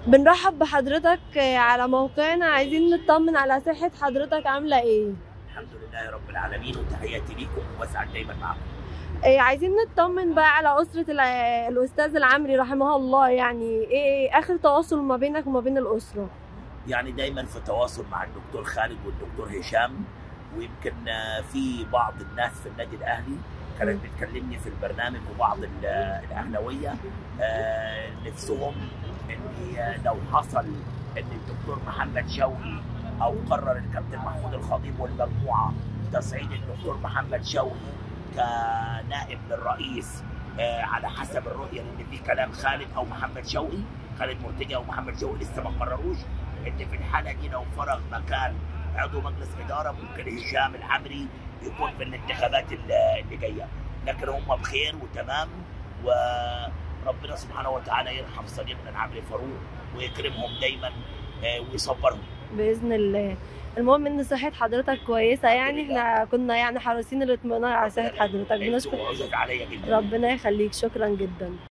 بنرحب بحضرتك على موقعنا عايزين نطمن على صحة حضرتك عاملة ايه؟ الحمد لله رب العالمين وتحياتي ليكم واسعد دايما معكم إيه عايزين نطمن بقى على أسرة الع- الأستاذ العمري رحمه الله يعني ايه آخر تواصل ما بينك وما بين الأسرة؟ يعني دايما في تواصل مع الدكتور خالد والدكتور هشام ويمكن آه، في بعض الناس في النادي الاهلي كانت بتكلمني في البرنامج وبعض ال- الاهلاويه آه، نفسهم ان آه، لو حصل ان الدكتور محمد شوقي او قرر الكابتن محمود الخطيب والمجموعه تصعيد الدكتور محمد شوقي كنائب للرئيس آه، على حسب الرؤيه لان في كلام خالد او محمد شوقي خالد مرتجى او محمد شوقي لسه ما قرروش ان في الحاله دي لو فرغ مكان عضو مجلس اداره ممكن هشام العمري يكون في الانتخابات اللي اللي جايه لكن هم بخير وتمام وربنا سبحانه وتعالى يرحم صديقنا العمري فاروق ويكرمهم دايما آه، ويصبرهم بإذن الله المهم ان صحة حضرتك كويسة يعني احنا كنا يعني حريصين الاطمئنان على صحة حضرتك انتوا بنشكر عزت عليا جدا ربنا يخليك شكرا جدا